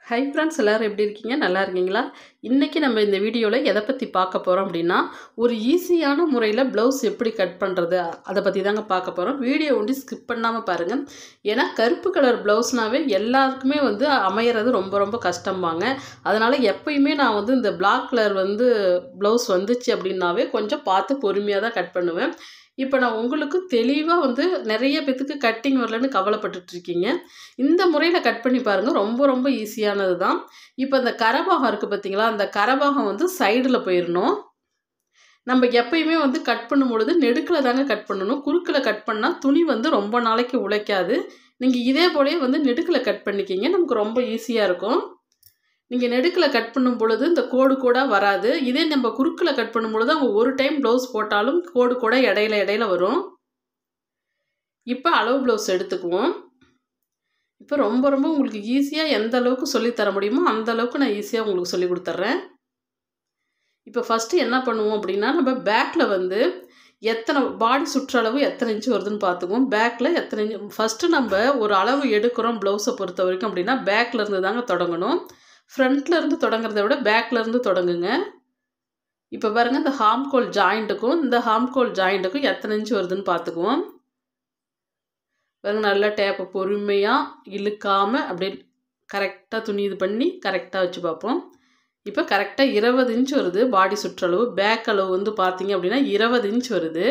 hi friends எல்லோரும் எப்படி இருக்கீங்க நல்லா இருக்கீங்களா இன்றைக்கி நம்ம இந்த வீடியோவில் எதை பற்றி பார்க்க போகிறோம் அப்படின்னா ஒரு ஈஸியான முறையில் ப்ளவுஸ் எப்படி கட் பண்ணுறது அதை பற்றி தாங்க பார்க்க போகிறோம் வீடியோ ஒண்டி ஸ்கிப் பண்ணாமல் பாருங்கள் ஏன்னா கருப்பு கலர் ப்ளவுஸ்னாவே எல்லாருக்குமே வந்து அமையிறது ரொம்ப ரொம்ப கஷ்டம்பாங்க அதனால் எப்பயுமே நான் வந்து இந்த பிளாக் கலர் வந்து ப்ளவுஸ் வந்துச்சு அப்படின்னாவே கொஞ்சம் பார்த்து பொறுமையாக தான் கட் பண்ணுவேன் இப்போ நான் உங்களுக்கு தெளிவாக வந்து நிறைய பேத்துக்கு கட்டிங் வரலன்னு கவலைப்பட்டுட்டு இருக்கீங்க இந்த முறையில் கட் பண்ணி பாருங்கள் ரொம்ப ரொம்ப ஈஸியானது தான் இப்போ இந்த கரபாகம் இருக்குது பார்த்தீங்களா அந்த கரபாகம் வந்து சைடில் போயிடணும் நம்ம எப்பயுமே வந்து கட் பண்ணும் பொழுது நெடுக்கில் தாங்க கட் பண்ணணும் குறுக்கில் கட் பண்ணால் துணி வந்து ரொம்ப நாளைக்கு உழைக்காது நீங்கள் இதே போலயே வந்து நெடுக்கில் கட் பண்ணிக்கிங்க நமக்கு ரொம்ப ஈஸியாக இருக்கும் நீங்கள் நெடுக்கில் கட் பண்ணும் பொழுது இந்த கோடு கூட வராது இதே நம்ம குறுக்கில் கட் பண்ணும் பொழுது அவங்க ஒரு டைம் ப்ளவுஸ் போட்டாலும் கோடு கூட இடையில இடையில வரும் இப்போ அளவு ப்ளவுஸ் எடுத்துக்குவோம் இப்போ ரொம்ப ரொம்ப உங்களுக்கு ஈஸியாக எந்த அளவுக்கு சொல்லித்தர முடியுமோ அந்த அளவுக்கு நான் ஈஸியாக உங்களுக்கு சொல்லி கொடுத்துட்றேன் இப்போ ஃபஸ்ட்டு என்ன பண்ணுவோம் அப்படின்னா நம்ம பேக்கில் வந்து எத்தனை பாடி சுற்றளவு எத்தனை இன்ச்சு வருதுன்னு பார்த்துக்குவோம் பேக்கில் எத்தனை இன்ச்சு ஃபஸ்ட்டு நம்ம ஒரு அளவு எடுக்கிறோம் ப்ளவுஸை பொறுத்த வரைக்கும் அப்படின்னா பேக்கில் இருந்து தாங்க தொடங்கணும் ஃப்ரண்ட்டில் இருந்து தொடங்குறத விட பேக்கில் இருந்து தொடங்குங்க இப்போ பாருங்கள் இந்த ஹாம்கோல் ஜாயிண்ட்டுக்கும் இந்த ஹாம்கோல் ஜாயிண்ட்டுக்கும் எத்தனை இன்ச்சு வருதுன்னு பார்த்துக்குவோம் பாருங்க நல்லா டேப்பை பொறுமையாக இழுக்காமல் அப்படியே கரெக்டாக துணி இது பண்ணி கரெக்டாக வச்சு பார்ப்போம் இப்போ கரெக்டாக இருபது இன்ச் வருது பாடி சுற்றளவு பேக் அளவு வந்து பார்த்தீங்க அப்படின்னா இருபது இன்ச் வருது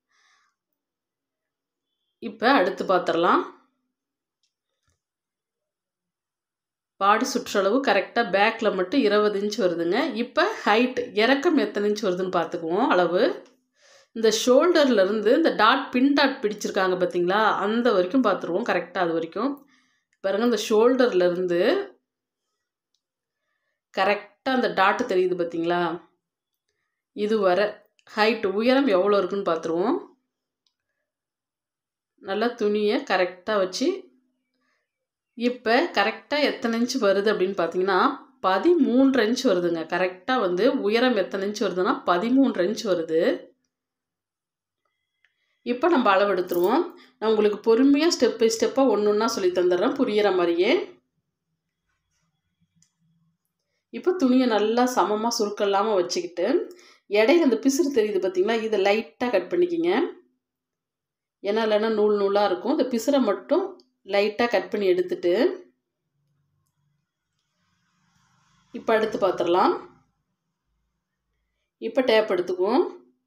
இப்போ அடுத்து பார்த்துடலாம் பாடி சுற்றளவு கரெக்டாக பேக்கில் மட்டும் இருபது இன்ச் வருதுங்க இப்போ ஹைட் இறக்கம் எத்தனை இன்ச் வருதுன்னு பார்த்துக்குவோம் அளவு இந்த ஷோல்டர்லேருந்து இந்த டாட் பின் டாட் பிடிச்சிருக்காங்க பார்த்தீங்களா அந்த வரைக்கும் பார்த்துருவோம் கரெக்டாக அது வரைக்கும் பாருங்கள் இந்த ஷோல்டர்லேருந்து கரெக்டாக அந்த டாட்டு தெரியுது பார்த்தீங்களா இது வர ஹைட் உயரம் எவ்வளோ இருக்குன்னு பார்த்துருவோம் நல்லா துணியை கரெக்டாக வச்சு இப்போ கரெக்டாக எத்தனை இன்ச் வருது அப்படின்னு பார்த்தீங்கன்னா பதிமூன்று இன்ச் வருதுங்க கரெக்டாக வந்து உயரம் எத்தனை இன்ச் வருதுன்னா பதிமூன்று இன்ச் வருது இப்போ நம்ம அளவு எடுத்துருவோம் நான் உங்களுக்கு பொறுமையாக ஸ்டெப் பை ஸ்டெப்பாக ஒன்று ஒன்றா சொல்லி தந்துடுறேன் புரிகிற மாதிரியே இப்போ துணியை நல்லா சமமாக சுருக்கல்லாமல் வச்சுக்கிட்டு இடையில இந்த பிசுறு தெரியுது பார்த்தீங்களா இதை லைட்டாக கட் பண்ணிக்கிங்க ஏன்னா இல்லைன்னா நூல் நூலாக இருக்கும் இந்த பிசுரை மட்டும் லைட்டாக கட் பண்ணி எடுத்துட்டு இப்போ அடுத்து பார்த்துடலாம் இப்போ டேப் எடுத்துக்குவோம்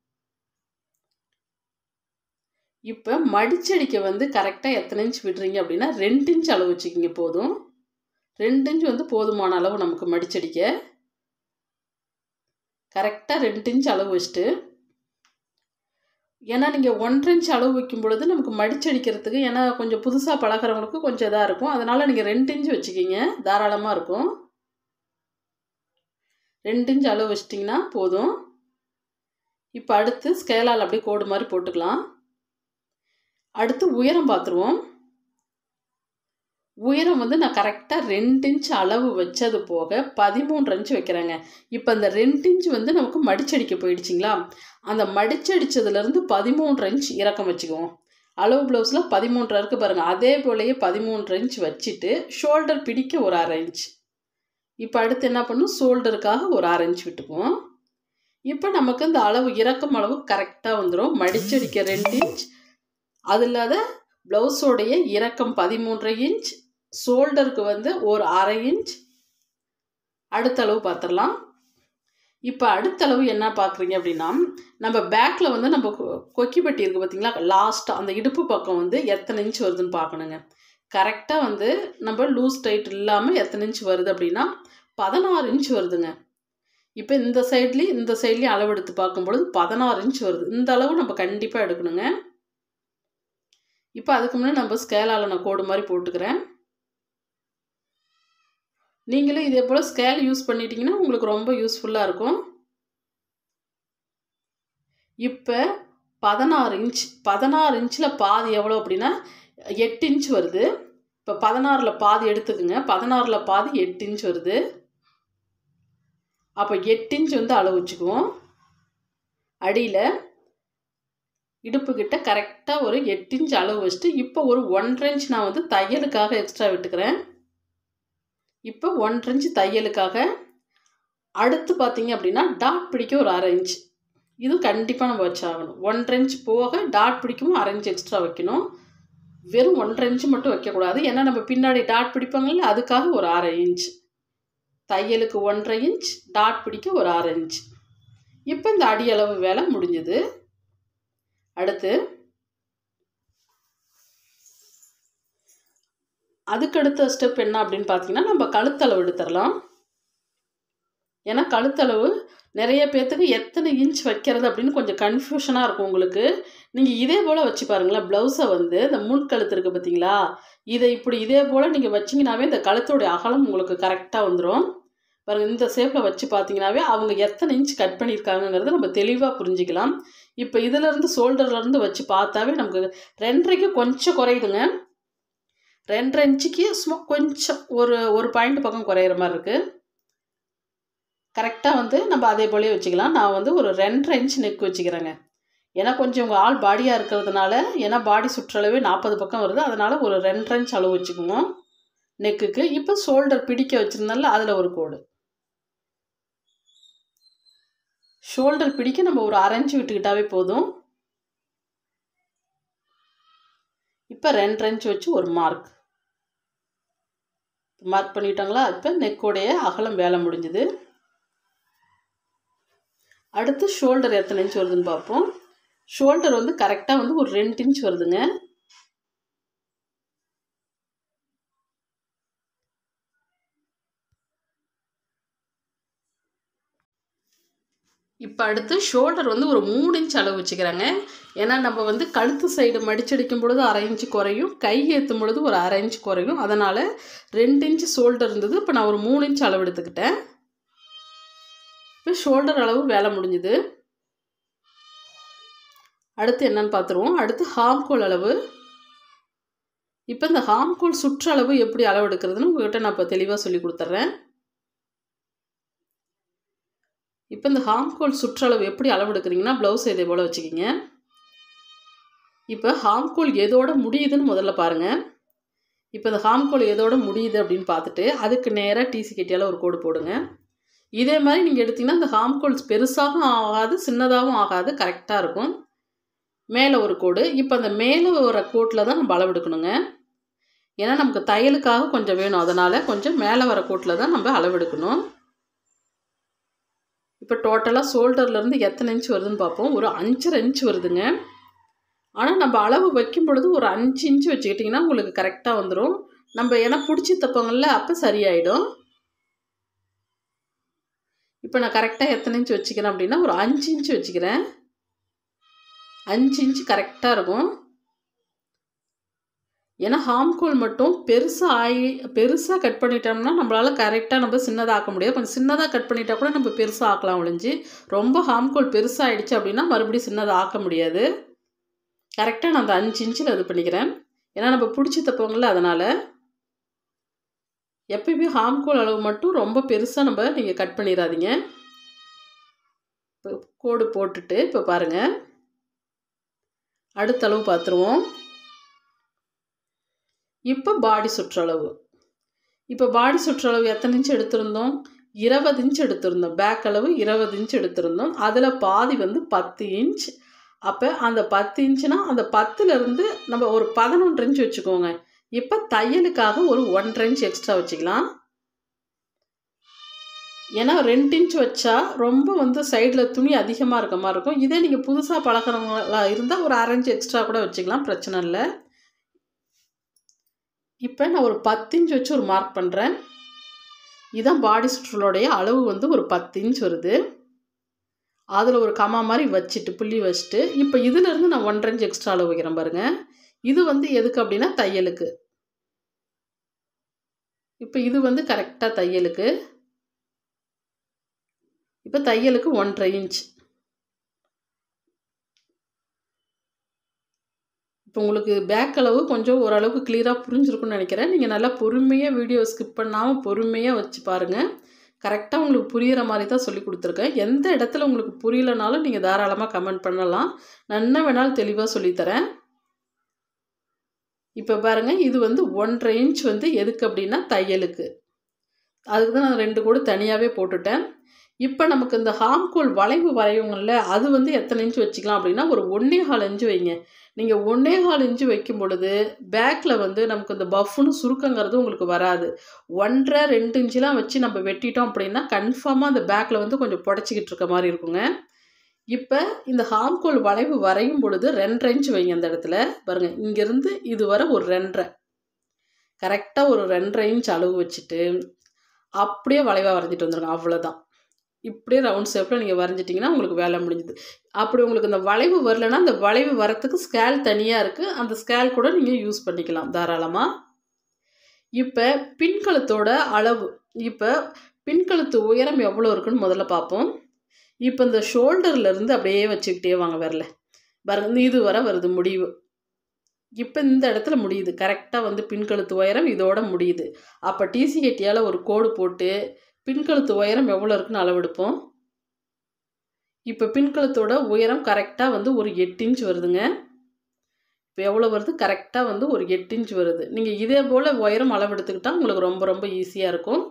இப்போ மடிச்சடிக்க வந்து கரெக்டாக எத்தனை இன்ச் விடுறீங்க அப்படின்னா ரெண்டு இன்ச் அளவு வச்சுக்கிங்க போதும் ரெண்டு இன்ச் வந்து போதுமான அளவு நமக்கு மடிச்சடிக்க கரெக்டாக ரெண்டு இன்ச் அளவு வச்சுட்டு ஏன்னா நீங்கள் ஒன்றரை இன்ச் அளவு வைக்கும் பொழுது நமக்கு மடிச்சடிக்கிறதுக்கு ஏன்னா கொஞ்சம் புதுசாக பழகிறவங்களுக்கு கொஞ்சம் இதாக இருக்கும் அதனால் நீங்கள் ரெண்டு இன்ச் வச்சுக்கிங்க தாராளமாக இருக்கும் ரெண்டு இன்ச் அளவு வச்சிட்டிங்கன்னா போதும் இப்போ அடுத்து ஸ்கேலால் அப்படியே கோடு மாதிரி போட்டுக்கலாம் அடுத்து உயரம் பார்த்துருவோம் உயரம் வந்து நான் கரெக்டாக ரெண்டு இன்ச் அளவு வச்சது போக பதிமூன்று இன்ச் வைக்கிறேங்க இப்போ அந்த ரெண்டு இன்ச் வந்து நமக்கு மடிச்சடிக்க போயிடுச்சிங்களா அந்த மடிச்சடிச்சதுலேருந்து பதிமூன்று இன்ச் இறக்கம் வச்சுக்குவோம் அளவு ப்ளவுஸில் பதிமூன்று இருக்குது பாருங்கள் அதே போலயே பதிமூன்று இன்ச் வச்சுட்டு ஷோல்டர் பிடிக்க ஒரு அரை இன்ச் இப்போ அடுத்து என்ன பண்ணும் ஷோல்டருக்காக ஒரு அரை இன்ச் விட்டுக்குவோம் இப்போ நமக்கு இந்த அளவு இறக்கம் அளவு கரெக்டாக வந்துடும் மடிச்சடிக்க ரெண்டு இன்ச் அது இல்லாத ப்ளவுஸோடைய இறக்கம் பதிமூன்றரை இன்ச் ஷோல்டருக்கு வந்து ஒரு அரை இன்ச் அடுத்த அளவு பார்த்துடலாம் இப்போ அடுத்த அளவு என்ன பார்க்குறீங்க அப்படின்னா நம்ம பேக்கில் வந்து நம்ம கொக்கி பட்டி இருக்குது பார்த்தீங்களா லாஸ்ட்டாக அந்த இடுப்பு பக்கம் வந்து எத்தனை இன்ச் வருதுன்னு பார்க்கணுங்க கரெக்டாக வந்து நம்ம லூஸ் டைட் இல்லாமல் எத்தனை இன்ச் வருது அப்படின்னா பதினாறு இன்ச் வருதுங்க இப்போ இந்த சைட்லேயும் இந்த சைட்லேயும் அளவு எடுத்து பார்க்கும்பொழுது பதினாறு இன்ச் வருது இந்த அளவு நம்ம கண்டிப்பாக எடுக்கணுங்க இப்போ அதுக்கு முன்னாடி நம்ம ஸ்கேலால் நான் கோடு மாதிரி போட்டுக்கிறேன் நீங்களும் இதே போல் ஸ்கேல் யூஸ் பண்ணிட்டீங்கன்னா உங்களுக்கு ரொம்ப யூஸ்ஃபுல்லாக இருக்கும் இப்போ பதினாறு இன்ச் பதினாறு இன்ச்சில் பாதி எவ்வளோ அப்படின்னா எட்டு இன்ச் வருது இப்போ பதினாறில் பாதி எடுத்துக்குங்க பதினாறில் பாதி எட்டு இன்ச் வருது அப்போ எட்டு இன்ச் வந்து அளவு வச்சுக்குவோம் அடியில் இடுப்புக்கிட்ட கரெக்டாக ஒரு எட்டு இன்ச் அளவு வச்சுட்டு இப்போ ஒரு ஒன்றரை இன்ச் நான் வந்து தையலுக்காக எக்ஸ்ட்ரா விட்டுக்கிறேன் இப்போ ஒன்றரை இன்ச் தையலுக்காக அடுத்து பார்த்தீங்க அப்படின்னா டாட் பிடிக்க ஒரு அரை இன்ச் இது கண்டிப்பாக நம்ம வச்சாகணும் ஒன்றரை இன்ச் போக டாட் பிடிக்கவும் அரை இன்ச் எக்ஸ்ட்ரா வைக்கணும் வெறும் ஒன்றரை இன்ச்சு மட்டும் வைக்கக்கூடாது ஏன்னா நம்ம பின்னாடி டாட் பிடிப்பாங்கல்ல அதுக்காக ஒரு அரை இன்ச் தையலுக்கு ஒன்றரை இன்ச் டாட் பிடிக்க ஒரு அரை இன்ச் இப்போ இந்த அடியளவு வேலை முடிஞ்சது அடுத்து அதுக்கடுத்த ஸ்டெப் என்ன அப்படின்னு பார்த்தீங்கன்னா நம்ம கழுத்தளவு எடுத்துடலாம் ஏன்னா கழுத்தளவு நிறைய பேர்த்துக்கு எத்தனை இன்ச் வைக்கிறது அப்படின்னு கொஞ்சம் கன்ஃபியூஷனாக இருக்கும் உங்களுக்கு நீங்கள் இதே போல் வச்சு பாருங்களேன் ப்ளவுஸை வந்து இந்த முன் கழுத்து இருக்குது பார்த்தீங்களா இதை இப்படி இதே போல் நீங்கள் வச்சிங்கனாவே இந்த கழுத்தோடைய அகலம் உங்களுக்கு கரெக்டாக வந்துடும் பாருங்கள் இந்த ஷேப்பில் வச்சு பார்த்தீங்கன்னாவே அவங்க எத்தனை இன்ச் கட் பண்ணியிருக்காங்கங்கிறத நம்ம தெளிவாக புரிஞ்சிக்கலாம் இப்போ இதிலேருந்து ஷோல்டர்லேருந்து வச்சு பார்த்தாவே நமக்கு ரெண்டரைக்கு கொஞ்சம் குறையுதுங்க ரெண்டரை இன்ச்சுக்கு சும்மா கொஞ்சம் ஒரு ஒரு பாயிண்ட் பக்கம் குறையிற மாதிரி இருக்குது கரெக்டாக வந்து நம்ம அதே போலயே வச்சுக்கலாம் நான் வந்து ஒரு ரெண்டரை இன்ச் நெக் வச்சுக்கிறேங்க ஏன்னா கொஞ்சம் உங்கள் ஆள் பாடியாக இருக்கிறதுனால ஏன்னா பாடி சுற்றளவே நாற்பது பக்கம் வருது அதனால் ஒரு ரெண்டரை இன்ச் அளவு வச்சுக்குவோம் நெக்குக்கு இப்போ ஷோல்டர் பிடிக்க வச்சுருந்தால அதில் ஒரு கோடு ஷோல்டர் பிடிக்க நம்ம ஒரு அரைஞ்சு விட்டுக்கிட்டாவே போதும் இப்போ ரெண்டு இன்ச் வச்சு ஒரு மார்க் மார்க் பண்ணிட்டாங்களா இப்போ நெக்கோடைய அகலம் வேலை முடிஞ்சுது அடுத்து ஷோல்டர் எத்தனை இன்ச் வருதுன்னு பார்ப்போம் ஷோல்டர் வந்து கரெக்டாக வந்து ஒரு ரெண்டு இன்ச் வருதுங்க இப்போ அடுத்து ஷோல்டர் வந்து ஒரு மூணு இன்ச் அளவு வச்சுக்கிறாங்க ஏன்னா நம்ம வந்து கழுத்து சைடு மடிச்சடிக்கும் பொழுது அரை இன்ச்சு குறையும் கை ஏற்றும் பொழுது ஒரு அரை இன்ச் குறையும் அதனால் ரெண்டு இன்ச்சு ஷோல்டர் இருந்தது இப்போ நான் ஒரு மூணு இன்ச் அளவு எடுத்துக்கிட்டேன் இப்போ ஷோல்டர் அளவு வேலை முடிஞ்சுது அடுத்து என்னன்னு பார்த்துருவோம் அடுத்து ஹாம்கோல் அளவு இப்போ இந்த ஹாம்கோல் சுற்றளவு எப்படி அளவு எடுக்கிறதுன்னு உங்கள்கிட்ட நான் இப்போ தெளிவாக சொல்லி கொடுத்துட்றேன் இப்போ இந்த ஹாம்கோல் சுற்றளவு எப்படி அளவு எடுக்கிறீங்கன்னா ப்ளவுஸ் இதே போல் வச்சுக்கிங்க இப்போ ஹாம்கோல் எதோட முடியுதுன்னு முதல்ல பாருங்கள் இப்போ இந்த ஹாம்கோல் எதோட முடியுது அப்படின்னு பார்த்துட்டு அதுக்கு நேராக டிசி கட்டியால் ஒரு கோடு போடுங்க இதே மாதிரி நீங்கள் எடுத்திங்கன்னா இந்த ஹாம்கோல்ஸ் பெருசாகவும் ஆகாது சின்னதாகவும் ஆகாது கரெக்டாக இருக்கும் மேலே ஒரு கோடு இப்போ அந்த மேலே வர கோட்டில் தான் நம்ம அளவு எடுக்கணுங்க ஏன்னா நமக்கு தையலுக்காக கொஞ்சம் வேணும் அதனால் கொஞ்சம் மேலே வர கோட்டில் தான் நம்ம அளவு எடுக்கணும் இப்போ டோட்டலாக ஷோல்டர்லேருந்து எத்தனை இன்ச் வருதுன்னு பார்ப்போம் ஒரு அஞ்சரை இன்ச் வருதுங்க ஆனால் நம்ம அளவு வைக்கும் பொழுது ஒரு அஞ்சு இன்ச் வச்சுக்கிட்டிங்கன்னா உங்களுக்கு கரெக்டாக வந்துடும் நம்ம ஏன்னா பிடிச்சி தப்போங்கள்ல அப்போ சரியாயிடும் இப்போ நான் கரெக்டாக எத்தனை இன்ச் வச்சுக்கிறேன் அப்படின்னா ஒரு அஞ்சு இன்ச் வச்சுக்கிறேன் அஞ்சு இன்ச் கரெக்டாக இருக்கும் ஏன்னா ஹாம்கோல் மட்டும் பெருசாக ஆகி பெருசாக கட் பண்ணிட்டோம்னா நம்மளால் கரெக்டாக நம்ம சின்னதாக ஆக்க முடியாது கொஞ்சம் சின்னதாக கட் பண்ணிட்டா கூட நம்ம பெருசாக ஆக்கலாம் ஒழிஞ்சு ரொம்ப ஹாம்கோல் பெருசாக ஆயிடுச்சு அப்படின்னா மறுபடியும் சின்னதாக ஆக்க முடியாது கரெக்டாக நான் அந்த அஞ்சு இன்ச்சில் இது பண்ணிக்கிறேன் ஏன்னா நம்ம பிடிச்சி தப்போங்கள அதனால் எப்பயுமே ஹாம்கோல் அளவு மட்டும் ரொம்ப பெருசாக நம்ம நீங்கள் கட் பண்ணிடாதீங்க இப்போ கோடு போட்டுட்டு இப்போ பாருங்கள் அடுத்த அளவு பார்த்துருவோம் இப்போ பாடி சுற்றளவு இப்போ பாடி சுற்றளவு எத்தனை இன்ச் எடுத்திருந்தோம் இருபது இன்ச் எடுத்திருந்தோம் பேக் அளவு இருபது இன்ச் எடுத்திருந்தோம் அதில் பாதி வந்து பத்து இன்ச் அப்போ அந்த பத்து இன்ச்சுனா அந்த பத்துலேருந்து நம்ம ஒரு பதினொன்று இன்ச் வச்சுக்கோங்க இப்போ தையலுக்காக ஒரு ஒன்றரை இன்ச் எக்ஸ்ட்ரா வச்சுக்கலாம் ஏன்னா ரெண்டு இன்ச் வச்சா ரொம்ப வந்து சைடில் துணி அதிகமாக இருக்க மாதிரி இருக்கும் இதே நீங்கள் புதுசாக பழகிறவங்களா இருந்தால் ஒரு அரை இன்ச் எக்ஸ்ட்ரா கூட வச்சுக்கலாம் பிரச்சனை இல்லை இப்போ நான் ஒரு பத்து இன்ச் வச்சு ஒரு மார்க் பண்ணுறேன் இதான் பாடி சுற்றலோடைய அளவு வந்து ஒரு பத்து இன்ச் வருது அதில் ஒரு கமா மாதிரி வச்சுட்டு புள்ளி வச்சுட்டு இப்போ இதிலேருந்து நான் ஒன்றரை இன்ச் எக்ஸ்ட்ரா அளவு வைக்கிறேன் பாருங்கள் இது வந்து எதுக்கு அப்படின்னா தையலுக்கு இப்போ இது வந்து கரெக்டாக தையலுக்கு இப்போ தையலுக்கு ஒன்றரை இன்ச் இப்போ உங்களுக்கு பேக் அளவு கொஞ்சம் ஓரளவுக்கு கிளியராக புரிஞ்சிருக்குன்னு நினைக்கிறேன் நீங்கள் நல்லா பொறுமையாக வீடியோ ஸ்கிப் பண்ணாமல் பொறுமையாக வச்சு பாருங்கள் கரெக்டாக உங்களுக்கு புரிகிற மாதிரி தான் சொல்லி கொடுத்துருக்கேன் எந்த இடத்துல உங்களுக்கு புரியலனாலும் நீங்கள் தாராளமாக கமெண்ட் பண்ணலாம் நான் என்ன வேணாலும் தெளிவாக சொல்லித்தரேன் இப்போ பாருங்கள் இது வந்து ஒன்றரை இன்ச் வந்து எதுக்கு அப்படின்னா தையலுக்கு அதுக்கு தான் நான் ரெண்டு கோடு தனியாகவே போட்டுட்டேன் இப்போ நமக்கு இந்த ஹாம்கோல் வளைவு வரையுங்கள்ல அது வந்து எத்தனை இன்ச்சு வச்சுக்கலாம் அப்படின்னா ஒரு ஒன்றே கால் இன்ச்சு வைங்க நீங்கள் ஒன்றே கால் இன்ச்சு வைக்கும் பொழுது பேக்கில் வந்து நமக்கு இந்த பஃப்னு சுருக்கங்கிறது உங்களுக்கு வராது ஒன்றரை ரெண்டு இன்ச்சுலாம் வச்சு நம்ம வெட்டிட்டோம் அப்படின்னா கன்ஃபார்மாக அந்த பேக்கில் வந்து கொஞ்சம் புடச்சிக்கிட்டு இருக்க மாதிரி இருக்குங்க இப்போ இந்த ஹாம்கோல் வளைவு வரையும் பொழுது ரெண்டரை இன்ச்சு வைங்க அந்த இடத்துல பாருங்கள் இங்கேருந்து இது வரை ஒரு ரெண்டரை கரெக்டாக ஒரு ரெண்டரை இன்ச் அளவு வச்சுட்டு அப்படியே வளைவாக வரைஞ்சிட்டு வந்துடுங்க அவ்வளோதான் இப்படியே ரவுண்ட் ஷேப்பில் நீங்கள் வரைஞ்சிட்டிங்கன்னா உங்களுக்கு வேலை முடிஞ்சுது அப்படி உங்களுக்கு இந்த வளைவு வரலன்னா அந்த வளைவு வரத்துக்கு ஸ்கேல் தனியாக இருக்குது அந்த ஸ்கேல் கூட நீங்கள் யூஸ் பண்ணிக்கலாம் தாராளமாக இப்போ பின்கழுத்தோட அளவு இப்போ பின்கழுத்து உயரம் எவ்வளோ இருக்குன்னு முதல்ல பார்ப்போம் இப்போ இந்த ஷோல்டர்லேருந்து அப்படியே வச்சுக்கிட்டே வாங்க வரல பாருங்க இது வர வருது முடிவு இப்போ இந்த இடத்துல முடியுது கரெக்டாக வந்து பின்கழுத்து உயரம் இதோட முடியுது அப்போ டிசி கட்டியால் ஒரு கோடு போட்டு பின்கழுத்து உயரம் எவ்வளோ இருக்குன்னு அளவெடுப்போம் இப்போ பின்கழுத்தோட உயரம் கரெக்டாக வந்து ஒரு எட்டு இன்ச் வருதுங்க இப்போ எவ்வளோ வருது கரெக்டாக வந்து ஒரு எட்டு இன்ச் வருது நீங்கள் இதே போல் உயரம் அளவெடுத்துக்கிட்டால் உங்களுக்கு ரொம்ப ரொம்ப ஈஸியாக இருக்கும்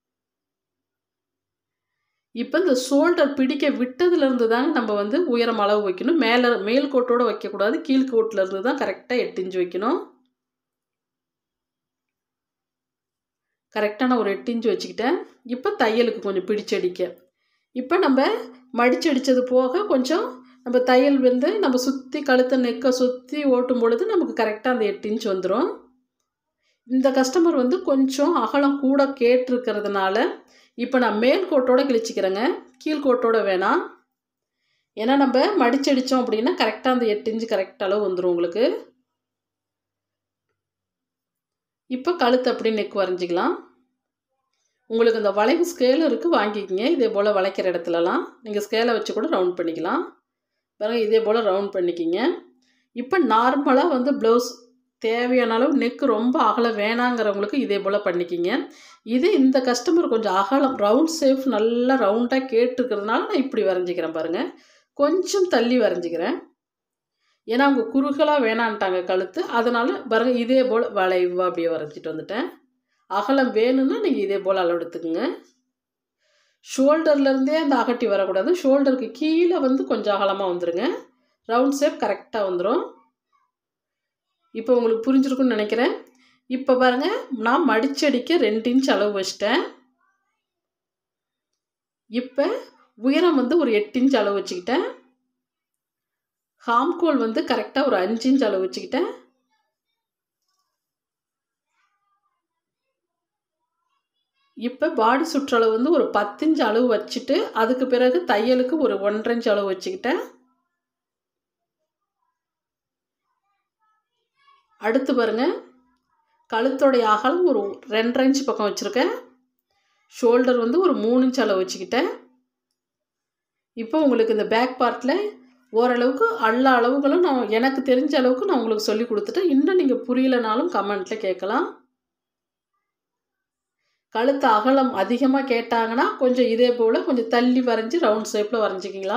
இப்போ இந்த ஷோல்டர் பிடிக்க விட்டதுலேருந்து தாங்க நம்ம வந்து உயரம் அளவு வைக்கணும் மேலே மேல் கோட்டோடு வைக்கக்கூடாது கீழ்கோட்டிலேருந்து தான் கரெக்டாக எட்டு இன்ச் வைக்கணும் கரெக்டாக நான் ஒரு எட்டு இன்ச் வச்சுக்கிட்டேன் இப்போ தையலுக்கு கொஞ்சம் பிடிச்சடிக்க இப்போ நம்ம மடிச்சடித்தது போக கொஞ்சம் நம்ம தையல் வந்து நம்ம சுற்றி கழுத்தை நெக்கை சுற்றி ஓட்டும் பொழுது நமக்கு கரெக்டாக அந்த எட்டு இன்ச் வந்துடும் இந்த கஸ்டமர் வந்து கொஞ்சம் அகலம் கூட கேட்டிருக்கிறதுனால இப்போ நான் மேல் கோட்டோட கிழிச்சிக்கிறேங்க கீழ் கோட்டோட வேணாம் ஏன்னா நம்ம மடிச்சடித்தோம் அப்படின்னா கரெக்டாக அந்த எட்டு இன்ச்சு கரெக்ட் அளவு வந்துடும் உங்களுக்கு இப்போ கழுத்து அப்படி நெக் வரைஞ்சிக்கலாம் உங்களுக்கு இந்த வளைவு ஸ்கேலும் இருக்குது வாங்கிக்கிங்க இதே போல் வளைக்கிற இடத்துலலாம் நீங்கள் ஸ்கேலை வச்சு கூட ரவுண்ட் பண்ணிக்கலாம் பாருங்க இதே போல் ரவுண்ட் பண்ணிக்கிங்க இப்போ நார்மலாக வந்து ப்ளவுஸ் தேவையான அளவு நெக்கு ரொம்ப அகலம் வேணாங்கிறவங்களுக்கு இதே போல் பண்ணிக்கிங்க இது இந்த கஸ்டமர் கொஞ்சம் அகலம் ரவுண்ட் ஷேப் நல்லா ரவுண்டாக கேட்டுருக்கிறதுனால நான் இப்படி வரைஞ்சிக்கிறேன் பாருங்கள் கொஞ்சம் தள்ளி வரைஞ்சிக்கிறேன் ஏன்னா அவங்க குறுகலாக வேணான்ட்டாங்க கழுத்து அதனால் பாருங்கள் இதே போல் வளைவாக அப்படியே வரைஞ்சிட்டு வந்துட்டேன் அகலம் வேணும்னா நீங்கள் இதே போல் அளவு எடுத்துக்கோங்க ஷோல்டர்லேருந்தே அந்த அகட்டி வரக்கூடாது ஷோல்டருக்கு கீழே வந்து கொஞ்சம் அகலமாக வந்துடுங்க ரவுண்ட் ஷேப் கரெக்டாக வந்துடும் இப்போ உங்களுக்கு புரிஞ்சிருக்குன்னு நினைக்கிறேன் இப்போ பாருங்கள் நான் மடிச்சடிக்க ரெண்டு இன்ச் அளவு வச்சிட்டேன் இப்போ உயரம் வந்து ஒரு எட்டு இன்ச் அளவு வச்சுக்கிட்டேன் ஹாம்கோல் வந்து கரெக்டாக ஒரு அஞ்சு இன்ச் அளவு வச்சுக்கிட்டேன் இப்போ பாடி சுற்றளவு வந்து ஒரு பத்து இன்ச் அளவு வச்சுட்டு அதுக்கு பிறகு தையலுக்கு ஒரு ஒன்றரை இன்ச் அளவு வச்சுக்கிட்டேன் அடுத்து பாருங்கள் கழுத்தோடைய அகலம் ஒரு ரெண்டரை இன்ச் பக்கம் வச்சுருக்கேன் ஷோல்டர் வந்து ஒரு மூணு இன்ச் அளவு வச்சுக்கிட்டேன் இப்போ உங்களுக்கு இந்த பேக் பார்ட்டில் ஓரளவுக்கு எல்லா அளவுகளும் நான் எனக்கு தெரிஞ்ச அளவுக்கு நான் உங்களுக்கு சொல்லி கொடுத்துட்டேன் இன்னும் நீங்கள் புரியலனாலும் கமெண்ட்டில் கேட்கலாம் கழுத்து அகலம் அதிகமாக கேட்டாங்கன்னா கொஞ்சம் இதே போல் கொஞ்சம் தள்ளி வரைஞ்சி ரவுண்ட் ஷேப்பில் வரைஞ்சிக்கிங்களா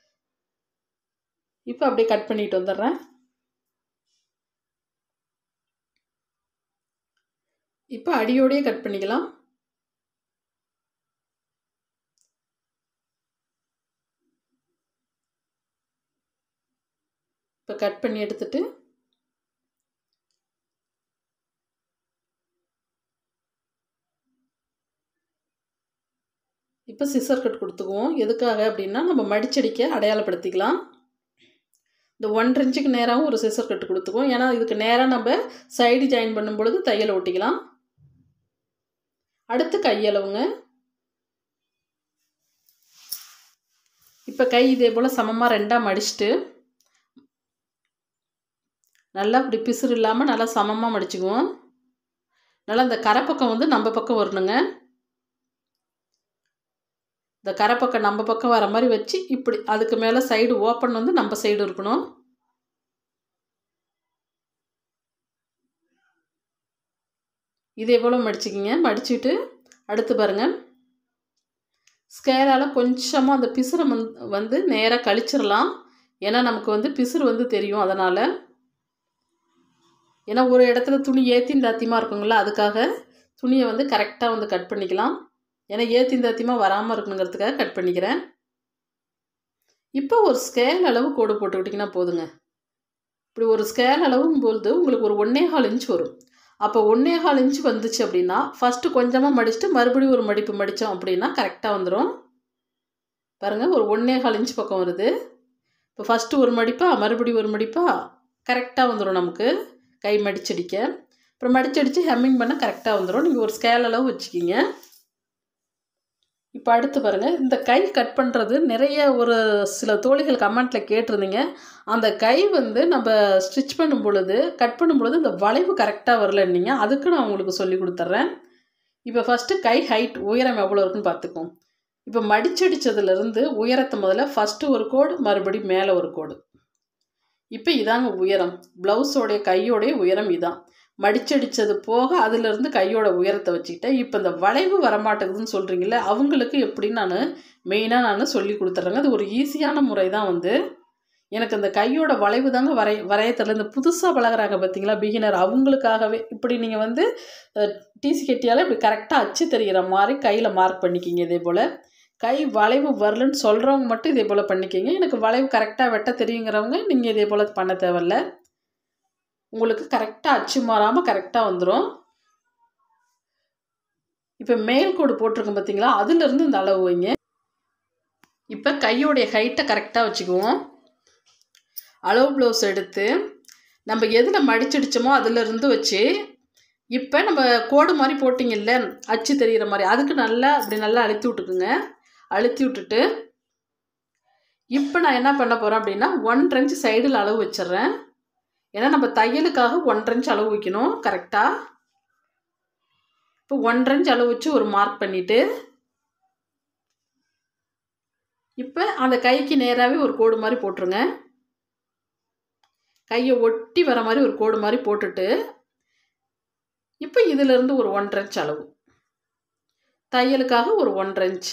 இப்போ அப்படியே கட் பண்ணிட்டு வந்துடுறேன் இப்போ அடியோடையே கட் பண்ணிக்கலாம் இப்போ கட் பண்ணி எடுத்துட்டு இப்போ சிசர் கட் கொடுத்துக்குவோம் எதுக்காக அப்படின்னா நம்ம மடிச்சடிக்க அடையாளப்படுத்திக்கலாம் இந்த ஒன்றரை இன்ச்சுக்கு நேராகவும் ஒரு சிசர் கட்டு கொடுத்துக்குவோம் ஏன்னா இதுக்கு நேராக நம்ம சைடு ஜாயின் பண்ணும் பொழுது தையல் ஒட்டிக்கலாம் அடுத்து கையளவுங்க இப்போ கை இதே போல் சமமாக ரெண்டாக மடிச்சுட்டு நல்லா இப்படி பிசுறு இல்லாமல் நல்லா சமமாக மடிச்சுக்குவோம் நல்லா இந்த கரைப்பக்கம் வந்து நம்ம பக்கம் வரணுங்க இந்த கரைப்பக்கம் நம்ம பக்கம் வர மாதிரி வச்சு இப்படி அதுக்கு மேலே சைடு ஓப்பன் வந்து நம்ம சைடு இருக்கணும் இதே போல் மடிச்சுக்கிங்க மடிச்சுட்டு அடுத்து பாருங்கள் ஸ்கேலால் கொஞ்சமாக அந்த பிசுரை வந்து நேராக கழிச்சிடலாம் ஏன்னா நமக்கு வந்து பிசுறு வந்து தெரியும் அதனால் ஏன்னா ஒரு இடத்துல துணி ஏற்றி தாத்தியமாக இருக்குங்களா அதுக்காக துணியை வந்து கரெக்டாக வந்து கட் பண்ணிக்கலாம் ஏன்னா ஏற்றி தாத்தியமாக வராமல் இருக்கணுங்கிறதுக்காக கட் பண்ணிக்கிறேன் இப்போ ஒரு ஸ்கேல் அளவு கோடு போட்டுக்கிட்டிங்கன்னா போதுங்க இப்படி ஒரு ஸ்கேல் அளவும் பொழுது உங்களுக்கு ஒரு ஒன்றே கால் இன்ச் வரும் அப்போ ஒன்றே கால் இன்ச் வந்துச்சு அப்படின்னா ஃபஸ்ட்டு கொஞ்சமாக மடிச்சுட்டு மறுபடியும் ஒரு மடிப்பு மடித்தோம் அப்படின்னா கரெக்டாக வந்துடும் பாருங்கள் ஒரு ஒன்றே கால் இன்ச் பக்கம் வருது இப்போ ஃபஸ்ட்டு ஒரு மடிப்பா மறுபடியும் ஒரு மடிப்பா கரெக்டாக வந்துடும் நமக்கு கை மடிச்சடிக்க அப்புறம் மடிச்சடித்து ஹெம்மிங் பண்ண கரெக்டாக வந்துடும் நீங்கள் ஒரு ஸ்கேல் அளவு வச்சுக்கிங்க இப்போ அடுத்து பாருங்கள் இந்த கை கட் பண்ணுறது நிறைய ஒரு சில தோழிகள் கமெண்ட்டில் கேட்டிருந்தீங்க அந்த கை வந்து நம்ம ஸ்டிச் பண்ணும் பொழுது கட் பண்ணும் பொழுது இந்த வளைவு கரெக்டாக வரலன்னீங்க அதுக்கு நான் உங்களுக்கு சொல்லி கொடுத்துட்றேன் இப்போ ஃபஸ்ட்டு கை ஹைட் உயரம் எவ்வளோ இருக்குன்னு பார்த்துக்கோம் இப்போ மடிச்சடிச்சதுலேருந்து உயரத்தை முதல்ல ஃபஸ்ட்டு ஒரு கோடு மறுபடியும் மேலே ஒரு கோடு இப்போ இதாங்க உயரம் ப்ளவுஸோடைய கையோடைய உயரம் இதான் மடிச்சடிச்சது போக அதுலேருந்து கையோட உயரத்தை வச்சுக்கிட்டேன் இப்போ இந்த வளைவு வரமாட்டேங்குதுன்னு சொல்கிறீங்களே அவங்களுக்கு எப்படின்னு நான் மெயினாக நான் சொல்லி கொடுத்துட்றேங்க அது ஒரு ஈஸியான முறை தான் வந்து எனக்கு இந்த கையோட வளைவு தாங்க வரைய வரைய தெரியல இந்த புதுசாக பழகுறாங்க பார்த்தீங்களா பிகினர் அவங்களுக்காகவே இப்படி நீங்கள் வந்து டிசி கட்டியால் இப்படி கரெக்டாக அச்சு தெரிகிற மாதிரி கையில் மார்க் பண்ணிக்கிங்க இதே போல் கை வளைவு வரலன்னு சொல்கிறவங்க மட்டும் இதே போல் பண்ணிக்கிங்க எனக்கு வளைவு கரெக்டாக வெட்ட தெரியுங்கிறவங்க நீங்கள் இதே போல் பண்ண தேவையில்ல உங்களுக்கு கரெக்டாக அச்சு மாறாமல் கரெக்டாக வந்துடும் இப்போ மேல் கோடு போட்டிருக்கோம் பார்த்தீங்களா அதுலேருந்து இந்த அளவு வைங்க இப்போ கையோடைய ஹைட்டை கரெக்டாக வச்சுக்குவோம் அளவு ப்ளவுஸ் எடுத்து நம்ம எதில் மடிச்சடிச்சோமோ அதிலிருந்து வச்சு இப்போ நம்ம கோடு மாதிரி போட்டிங்கல்ல அச்சு தெரிகிற மாதிரி அதுக்கு நல்லா அப்படி நல்லா அழுத்தி விட்டுக்குங்க அழுத்தி விட்டுட்டு இப்போ நான் என்ன பண்ண போகிறேன் அப்படின்னா ஒன்றரை இன்ச்சு சைடில் அளவு வச்சிட்றேன் ஏன்னா நம்ம தையலுக்காக ஒன்றரை இன்ச் அளவு வைக்கணும் கரெக்டாக இப்போ ஒன்றரை இன்ச் அளவு வச்சு ஒரு மார்க் பண்ணிவிட்டு இப்போ அந்த கைக்கு நேராகவே ஒரு கோடு மாதிரி போட்டுருங்க கையை ஒட்டி வர மாதிரி ஒரு கோடு மாதிரி போட்டுட்டு இப்போ இதிலிருந்து ஒரு ஒன்றரை இன்ச் அளவு தையலுக்காக ஒரு ஒன்றரை இன்ச்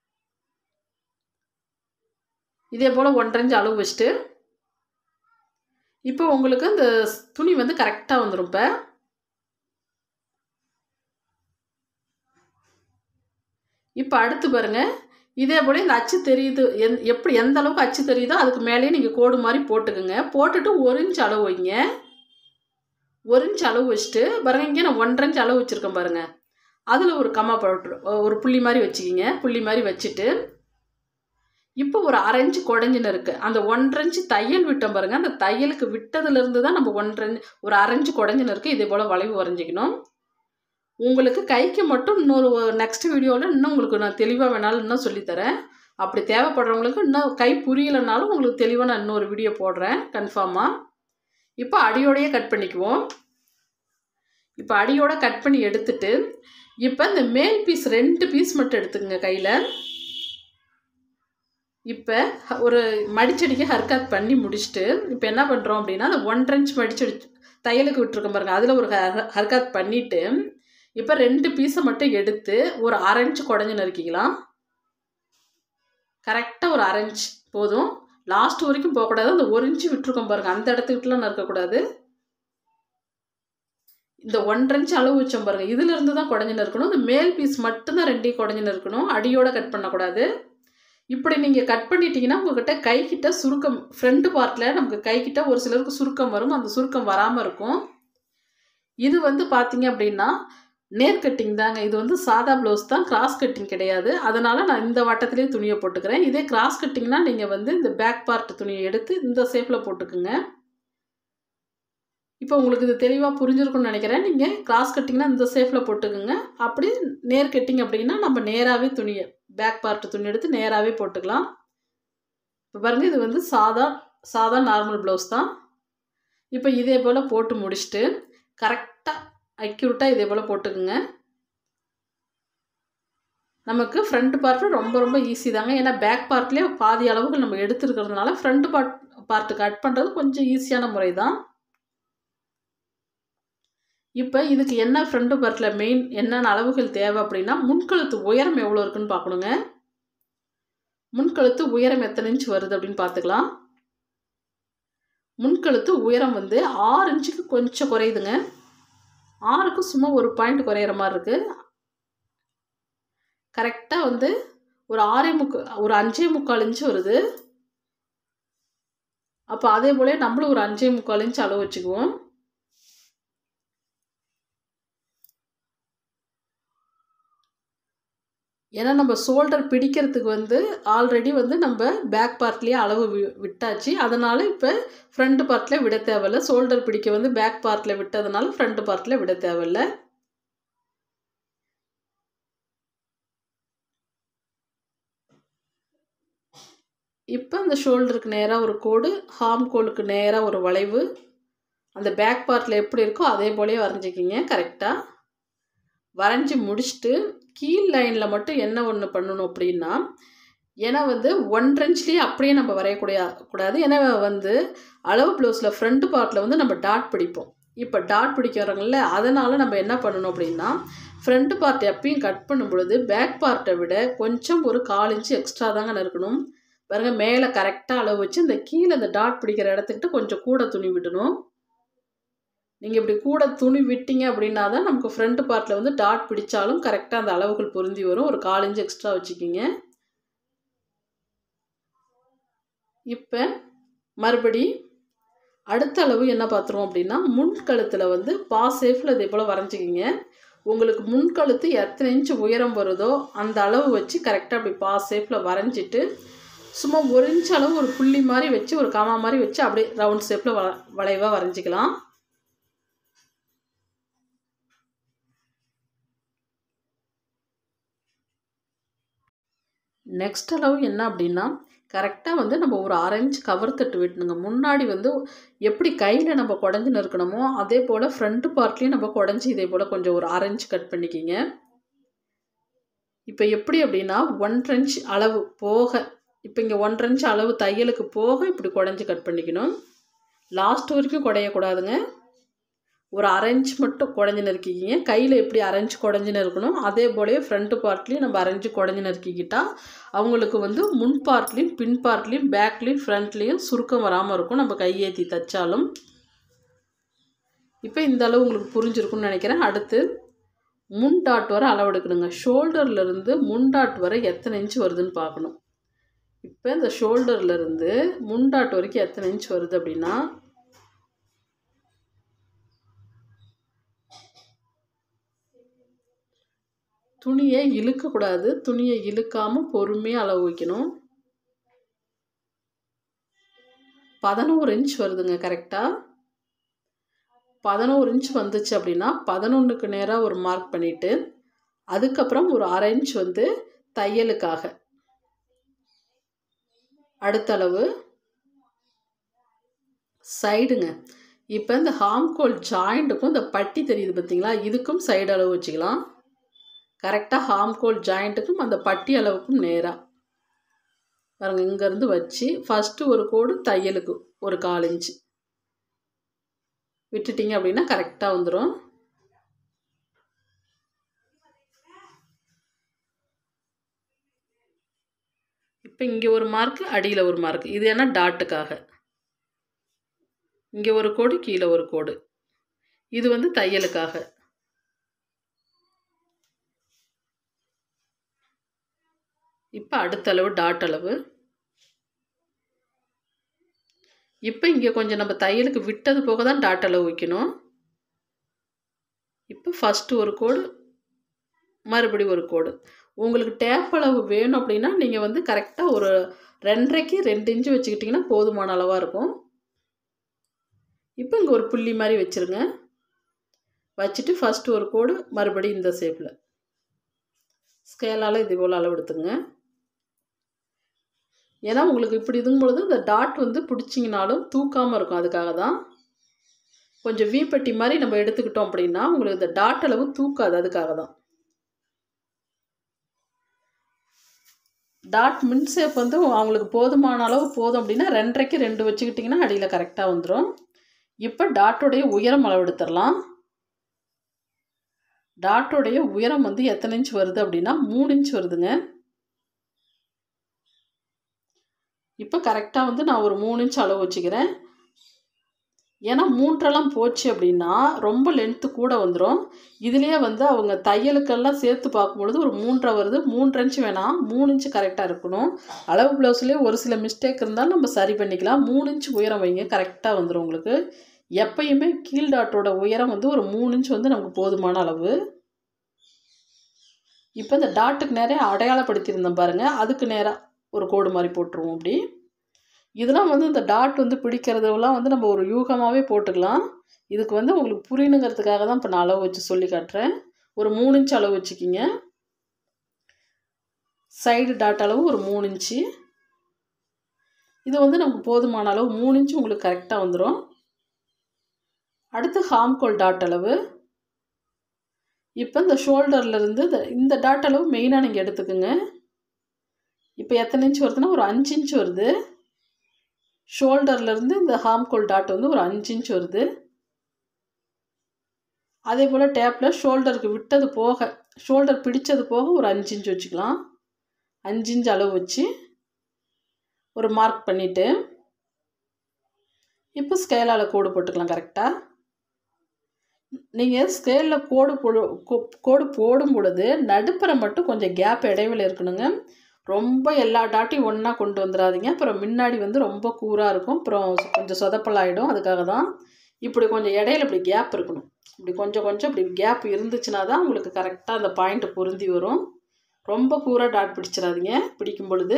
இதே போல் ஒன்றரை இன்ச் அளவு வச்சுட்டு இப்போ உங்களுக்கு இந்த துணி வந்து கரெக்டாக வந்துடும் இப்போ இப்போ அடுத்து பாருங்கள் இதே போல் இந்த அச்சு தெரியுது எந் எப்படி எந்த அளவுக்கு அச்சு தெரியுதோ அதுக்கு மேலேயே நீங்கள் கோடு மாதிரி போட்டுக்குங்க போட்டுட்டு ஒரு இன்ச் அளவு வைங்க ஒரு இன்ச் அளவு வச்சுட்டு பாருங்க இங்கே நான் ஒன்றரை இன்ச் அளவு வச்சுருக்கேன் பாருங்கள் அதில் ஒரு கம்மா போட்டு ஒரு புள்ளி மாதிரி வச்சுக்கிங்க புள்ளி மாதிரி வச்சுட்டு இப்போ ஒரு அரை இன்ச்சு குடஞ்சின்னு இருக்குது அந்த ஒன்றரை இன்ச்சு தையல் விட்டோம் பாருங்கள் அந்த தையலுக்கு விட்டதுலேருந்து தான் நம்ம ஒன்றரை ஒரு அரை இன்ச்சு குடஞ்சின்னு இருக்குது இதே போல் வளைவு வரைஞ்சிக்கணும் உங்களுக்கு கைக்கு மட்டும் இன்னொரு நெக்ஸ்ட் வீடியோவில் இன்னும் உங்களுக்கு நான் தெளிவாக வேணாலும் இன்னும் சொல்லித்தரேன் அப்படி தேவைப்படுறவங்களுக்கு இன்னும் கை புரியலைனாலும் உங்களுக்கு தெளிவாக நான் இன்னொரு வீடியோ போடுறேன் கன்ஃபார்மாக இப்போ அடியோடையே கட் பண்ணிக்குவோம் இப்போ அடியோட கட் பண்ணி எடுத்துட்டு இப்போ இந்த மேல் பீஸ் ரெண்டு பீஸ் மட்டும் எடுத்துக்கோங்க கையில் இப்போ ஒரு மடிச்சடிக்க ஹர்காத் பண்ணி முடிச்சுட்டு இப்போ என்ன பண்ணுறோம் அப்படின்னா அந்த ஒன்றரை இன்ச் மடிச்சடி தையலுக்கு விட்டுருக்கோம் பாருங்க அதில் ஒரு ஹர்காத் பண்ணிவிட்டு இப்போ ரெண்டு பீஸை மட்டும் எடுத்து ஒரு அரை இன்ச்சு குடஞ்சி நறுக்கிக்கலாம் கரெக்டாக ஒரு அரை இன்ச் போதும் லாஸ்ட் வரைக்கும் போகக்கூடாது அந்த ஒரு இன்ச்சு விட்டுருக்கோம் பாருங்கள் அந்த இடத்துக்கிட்டலாம் நறுக்கக்கூடாது இந்த ஒன்றரை இன்ச்சு அளவு வச்சோம் பாருங்கள் இதிலிருந்து தான் குடஞ்சி நறுக்கணும் இந்த மேல் பீஸ் மட்டும்தான் ரெண்டையும் குடஞ்சி நறுக்கணும் அடியோட கட் பண்ணக்கூடாது இப்படி நீங்கள் கட் பண்ணிட்டீங்கன்னா உங்கள்கிட்ட கைக்கிட்ட சுருக்கம் ஃப்ரண்ட் பார்ட்டில் நமக்கு கைக்கிட்ட ஒரு சிலருக்கு சுருக்கம் வரும் அந்த சுருக்கம் வராமல் இருக்கும் இது வந்து பார்த்தீங்க அப்படின்னா நேர் கட்டிங் தாங்க இது வந்து சாதா ப்ளவுஸ் தான் கிராஸ் கட்டிங் கிடையாது அதனால் நான் இந்த வட்டத்திலே துணியை போட்டுக்கிறேன் இதே கிராஸ் கட்டிங்னா நீங்கள் வந்து இந்த பேக் பார்ட் துணியை எடுத்து இந்த ஷேப்பில் போட்டுக்குங்க இப்போ உங்களுக்கு இது தெளிவாக புரிஞ்சிருக்கும்னு நினைக்கிறேன் நீங்கள் கிராஸ் கட்டிங்னா இந்த ஷேப்பில் போட்டுக்குங்க அப்படி நேர் கட்டிங் அப்படின்னா நம்ம நேராகவே துணியை பேக் பார்ட் துணி எடுத்து நேராகவே போட்டுக்கலாம் இப்போ பாருங்கள் இது வந்து சாதா சாதா நார்மல் ப்ளவுஸ் தான் இப்போ இதே போல் போட்டு முடிச்சுட்டு கரெக்டாக அக்யூரட்டாக இதே போல் போட்டுக்குங்க நமக்கு ஃப்ரண்ட் பார்ட்டு ரொம்ப ரொம்ப ஈஸி தாங்க ஏன்னா பேக் பார்ட்லேயே பாதி அளவுக்கு நம்ம எடுத்துருக்கிறதுனால ஃப்ரண்ட் பார்ட் பார்ட்டு கட் பண்ணுறது கொஞ்சம் ஈஸியான முறை தான் இப்போ இதுக்கு என்ன ஃப்ரண்ட் பார்ட்டில் மெயின் என்னென்ன அளவுகள் தேவை அப்படின்னா முன்கழுத்து உயரம் எவ்வளோ இருக்குன்னு பார்க்கணுங்க முன்கழுத்து உயரம் எத்தனை இன்ச் வருது அப்படின்னு பார்த்துக்கலாம் முன்கழுத்து உயரம் வந்து ஆறு இன்ச்சுக்கு கொஞ்சம் குறையுதுங்க ஆறுக்கு சும்மா ஒரு பாயிண்ட் குறையிற மாதிரி இருக்குது கரெக்டாக வந்து ஒரு ஆறே முக்கா ஒரு அஞ்சே முக்கால் இன்ச்சு வருது அப்போ அதே போல நம்மளும் ஒரு அஞ்சே முக்கால் இன்ச்சு அளவு வச்சுக்குவோம் ஏன்னா நம்ம ஷோல்டர் பிடிக்கிறதுக்கு வந்து ஆல்ரெடி வந்து நம்ம பேக் பார்ட்லேயே அளவு வி விட்டாச்சு அதனால் இப்போ ஃப்ரண்ட் பார்ட்டில் விட தேவையில்ல ஷோல்டர் பிடிக்க வந்து பேக் பார்ட்டில் விட்டதுனால ஃப்ரண்ட் பார்ட்டில் விட தேவையில்ல இப்போ அந்த ஷோல்டருக்கு நேராக ஒரு கோடு ஹார்ம் கோலுக்கு நேராக ஒரு வளைவு அந்த பேக் பார்ட்டில் எப்படி இருக்கோ அதே போலயே வரைஞ்சிக்கிங்க கரெக்டாக வரைஞ்சி முடிச்சுட்டு கீழ் லைனில் மட்டும் என்ன ஒன்று பண்ணணும் அப்படின்னா ஏன்னா வந்து ஒன்றரை இன்ச்லேயே அப்படியே நம்ம வரையக்கூடிய கூடாது ஏன்னா வந்து அளவு ப்ளவுஸில் ஃப்ரண்ட் பார்ட்டில் வந்து நம்ம டாட் பிடிப்போம் இப்போ டாட் பிடிக்கிறவங்கள அதனால் நம்ம என்ன பண்ணணும் அப்படின்னா ஃப்ரண்ட் பார்ட் எப்பயும் கட் பண்ணும் பொழுது பேக் பார்ட்டை விட கொஞ்சம் ஒரு கால் இன்ச்சு எக்ஸ்ட்ரா தாங்க நறுக்கணும் பாருங்க மேலே கரெக்டாக அளவு வச்சு இந்த கீழே இந்த டாட் பிடிக்கிற இடத்துக்கிட்ட கொஞ்சம் கூட துணி விடணும் நீங்கள் இப்படி கூட துணி விட்டீங்க அப்படின்னா தான் நமக்கு ஃப்ரண்ட் பார்ட்டில் வந்து டாட் பிடிச்சாலும் கரெக்டாக அந்த அளவுகள் பொருந்தி வரும் ஒரு கால் இன்ச்சு எக்ஸ்ட்ரா வச்சுக்கிங்க இப்போ மறுபடி அடுத்த அளவு என்ன பார்த்துருவோம் அப்படின்னா முன்கழுத்தில் வந்து பா சேஃபில் இதே போல் வரைஞ்சிக்கிங்க உங்களுக்கு முன்கழுத்து எத்தனை இன்ச்சு உயரம் வருதோ அந்த அளவு வச்சு கரெக்டாக அப்படி பா சேஃபில் வரைஞ்சிட்டு சும்மா ஒரு இன்ச் அளவு ஒரு புள்ளி மாதிரி வச்சு ஒரு காமா மாதிரி வச்சு அப்படியே ரவுண்ட் ஷேப்பில் வ வளைவாக வரைஞ்சிக்கலாம் நெக்ஸ்ட் அளவு என்ன அப்படின்னா கரெக்டாக வந்து நம்ம ஒரு அரை இன்ச் கவர் தட்டு விட்டணுங்க முன்னாடி வந்து எப்படி கையில் நம்ம குடஞ்சி நறுக்கணுமோ அதே போல் ஃப்ரண்ட் பார்ட்லேயும் நம்ம குடஞ்சி இதே போல் கொஞ்சம் ஒரு அரை இன்ச் கட் பண்ணிக்கிங்க இப்போ எப்படி அப்படின்னா ஒன்றரை இன்ச் அளவு போக இப்போ இங்கே ஒன்றரை இன்ச் அளவு தையலுக்கு போக இப்படி குடஞ்சி கட் பண்ணிக்கணும் லாஸ்ட் வரைக்கும் குடையக்கூடாதுங்க ஒரு அரை இன்ச் மட்டும் குடஞ்சி நறுக்கிக்கிங்க கையில் எப்படி அரைஞ்சு குடஞ்சி நறுக்கணும் அதே போலவே ஃப்ரண்ட் பார்ட்லேயும் நம்ம அரைஞ்சு குடஞ்சி நறுக்கிக்கிட்டால் அவங்களுக்கு வந்து முன் பார்ட்லேயும் பின் பார்ட்லேயும் பேக்லேயும் ஃப்ரண்ட்லேயும் சுருக்கம் வராமல் இருக்கும் நம்ம கையேற்றி தைச்சாலும் இப்போ இந்த அளவு உங்களுக்கு புரிஞ்சிருக்கும்னு நினைக்கிறேன் அடுத்து முன் டாட் வரை அளவு எடுக்கணுங்க ஷோல்டர்லேருந்து முன் டாட் வரை எத்தனை இன்ச் வருதுன்னு பார்க்கணும் இப்போ இந்த ஷோல்டர்லேருந்து முன் டாட் வரைக்கும் எத்தனை இன்ச் வருது அப்படின்னா துணியை இழுக்கக்கூடாது துணியை இழுக்காமல் பொறுமையாக அளவு வைக்கணும் பதினோரு இன்ச் வருதுங்க கரெக்டாக பதினோரு இன்ச் வந்துச்சு அப்படின்னா பதினொன்றுக்கு நேராக ஒரு மார்க் பண்ணிவிட்டு அதுக்கப்புறம் ஒரு அரை இன்ச் வந்து தையலுக்காக அடுத்த அளவு சைடுங்க இப்போ இந்த ஹாம்கோல் ஜாயிண்ட்டுக்கும் இந்த பட்டி தெரியுது பார்த்தீங்களா இதுக்கும் சைடு அளவு வச்சுக்கலாம் கரெக்டாக ஹாம்கோல் ஜாயிண்ட்டுக்கும் அந்த பட்டி அளவுக்கும் நேராக பாருங்க இங்கேருந்து வச்சு ஃபஸ்ட்டு ஒரு கோடு தையலுக்கு ஒரு கால் இன்ச்சு விட்டுட்டிங்க அப்படின்னா கரெக்டாக வந்துடும் இப்போ இங்கே ஒரு மார்க்கு அடியில் ஒரு மார்க் இது என்ன டாட்டுக்காக இங்கே ஒரு கோடு கீழே ஒரு கோடு இது வந்து தையலுக்காக இப்போ அடுத்த அளவு டாட் அளவு இப்போ இங்கே கொஞ்சம் நம்ம தையலுக்கு விட்டது போக தான் டாட் அளவு வைக்கணும் இப்போ ஃபஸ்ட்டு ஒரு கோடு மறுபடி ஒரு கோடு உங்களுக்கு டேப் அளவு வேணும் அப்படின்னா நீங்கள் வந்து கரெக்டாக ஒரு ரெண்டரைக்கு ரெண்டு இன்ச்சு வச்சுக்கிட்டிங்கன்னா போதுமான அளவாக இருக்கும் இப்போ இங்கே ஒரு புள்ளி மாதிரி வச்சுருங்க வச்சுட்டு ஃபஸ்ட்டு ஒரு கோடு மறுபடி இந்த ஷேப்பில் ஸ்கேலால் இது போல் அளவு எடுத்துங்க ஏன்னா உங்களுக்கு இப்படி இதுங்கும் பொழுது இந்த டாட் வந்து பிடிச்சிங்கனாலும் தூக்காமல் இருக்கும் அதுக்காக தான் கொஞ்சம் வீப்பட்டி மாதிரி நம்ம எடுத்துக்கிட்டோம் அப்படின்னா உங்களுக்கு இந்த டாட் அளவு தூக்காது அதுக்காக தான் டாட் மின் ஷேப் வந்து அவங்களுக்கு போதுமான அளவு போதும் அப்படின்னா ரெண்டரைக்கு ரெண்டு வச்சுக்கிட்டிங்கன்னா அடியில் கரெக்டாக வந்துடும் இப்போ டாட்டோடைய உயரம் அளவு எடுத்துடலாம் டாட்டோடைய உயரம் வந்து எத்தனை இன்ச் வருது அப்படின்னா மூணு இன்ச் வருதுங்க இப்போ கரெக்டாக வந்து நான் ஒரு மூணு இன்ச் அளவு வச்சுக்கிறேன் ஏன்னா மூன்றெல்லாம் போச்சு அப்படின்னா ரொம்ப லென்த்து கூட வந்துடும் இதுலேயே வந்து அவங்க தையலுக்கெல்லாம் சேர்த்து பார்க்கும்பொழுது ஒரு மூன்றரை வருது மூன்று இன்ச்சு வேணாம் மூணு இன்ச்சு கரெக்டாக இருக்கணும் அளவு ப்ளவுஸ்லேயே ஒரு சில மிஸ்டேக் இருந்தாலும் நம்ம சரி பண்ணிக்கலாம் மூணு இன்ச்சு உயரம் வைங்க கரெக்டாக வந்துடும் உங்களுக்கு எப்பயுமே கீழ் டாட்டோட உயரம் வந்து ஒரு மூணு இன்ச் வந்து நமக்கு போதுமான அளவு இப்போ இந்த டாட்டுக்கு நேரே அடையாளப்படுத்தியிருந்தோம் பாருங்கள் அதுக்கு நேராக ஒரு கோடு மாதிரி போட்டுருவோம் அப்படி இதெல்லாம் வந்து இந்த டாட் வந்து பிடிக்கிறதெல்லாம் வந்து நம்ம ஒரு யூகமாகவே போட்டுக்கலாம் இதுக்கு வந்து உங்களுக்கு புரியணுங்கிறதுக்காக தான் இப்போ நான் அளவு வச்சு சொல்லி காட்டுறேன் ஒரு மூணு இன்ச் அளவு வச்சுக்கிங்க சைடு டாட் அளவு ஒரு மூணு இன்ச்சு இது வந்து நமக்கு போதுமான அளவு மூணு இன்ச்சு உங்களுக்கு கரெக்டாக வந்துடும் அடுத்து ஹாம்கோல் டாட் அளவு இப்போ இந்த ஷோல்டர்லேருந்து இந்த இந்த டாட் அளவு மெயினாக நீங்கள் எடுத்துக்கோங்க இப்போ எத்தனை இன்ச் வருதுன்னா ஒரு அஞ்சு இன்ச் வருது ஷோல்டர்லேருந்து இந்த ஹாம்கோல் டாட் வந்து ஒரு அஞ்சு இன்ச் வருது அதே போல் டேப்பில் ஷோல்டருக்கு விட்டது போக ஷோல்டர் பிடிச்சது போக ஒரு அஞ்சு இன்ச் வச்சுக்கலாம் அஞ்சு இன்ச் அளவு வச்சு ஒரு மார்க் பண்ணிவிட்டு இப்போ ஸ்கேலால் கோடு போட்டுக்கலாம் கரெக்டாக நீங்கள் ஸ்கேலில் கோடு போடு கோடு போடும் பொழுது நடுப்புற மட்டும் கொஞ்சம் கேப் இடைவெளி இருக்கணுங்க ரொம்ப எல்லா டாட்டையும் ஒன்றா கொண்டு வந்துடாதீங்க அப்புறம் முன்னாடி வந்து ரொம்ப கூராக இருக்கும் அப்புறம் கொஞ்சம் சொதப்பலாயிடும் அதுக்காக தான் இப்படி கொஞ்சம் இடையில இப்படி கேப் இருக்கணும் இப்படி கொஞ்சம் கொஞ்சம் இப்படி கேப் இருந்துச்சுன்னா தான் உங்களுக்கு கரெக்டாக அந்த பாயிண்ட் பொருந்தி வரும் ரொம்ப கூராக டாட் பிடிச்சிடாதீங்க பிடிக்கும் பொழுது